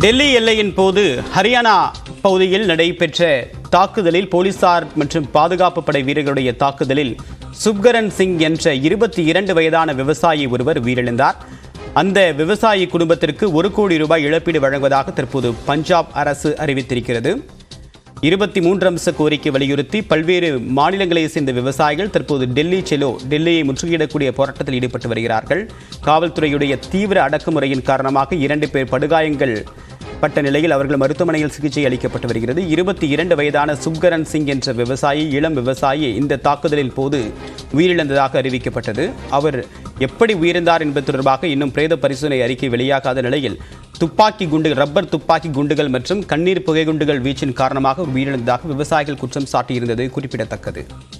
டெல்லி எல்லையின் போது ஹரியானா பகுதியில் நடைபெற்ற தாக்குதலில் போலீசார் மற்றும் பாதுகாப்பு படை வீரர்களுடைய தாக்குதலில் சுப்கரன் சிங் என்ற இருபத்தி இரண்டு வயதான விவசாயி ஒருவர் உயிரிழந்தார் அந்த விவசாயி குடும்பத்திற்கு ஒரு கோடி ரூபாய் இழப்பீடு வழங்குவதாக தற்போது பஞ்சாப் அரசு அறிவித்திருக்கிறது இருபத்தி மூன்று அம்ச கோரிக்கை வலியுறுத்தி பல்வேறு மாநிலங்களைச் சேர்ந்த விவசாயிகள் தற்போது டெல்லி செலோ டெல்லியை முற்றுகையிடக்கூடிய போராட்டத்தில் ஈடுபட்டு வருகிறார்கள் காவல்துறையுடைய தீவிர அடக்குமுறையின் காரணமாக இரண்டு பேர் படுகாயங்கள் பட்ட நிலையில் அவர்கள் மருத்துவமனையில் சிகிச்சை அளிக்கப்பட்டு வருகிறது இருபத்தி இரண்டு வயதான சுப்கரன் சிங் என்ற விவசாயி இளம் விவசாயி இந்த தாக்குதலின் போது உயிரிழந்ததாக அறிவிக்கப்பட்டது அவர் எப்படி உயிரிழந்தார் என்பது தொடர்பாக இன்னும் பிரேத பரிசோதனை அறிக்கை வெளியாகாத நிலையில் துப்பாக்கி குண்டு ரப்பர் துப்பாக்கி குண்டுகள் மற்றும் கண்ணீர் புகை குண்டுகள் வீச்சின் காரணமாக உயிரிழந்ததாக விவசாயிகள் குற்றம் சாட்டியிருந்தது குறிப்பிடத்தக்கது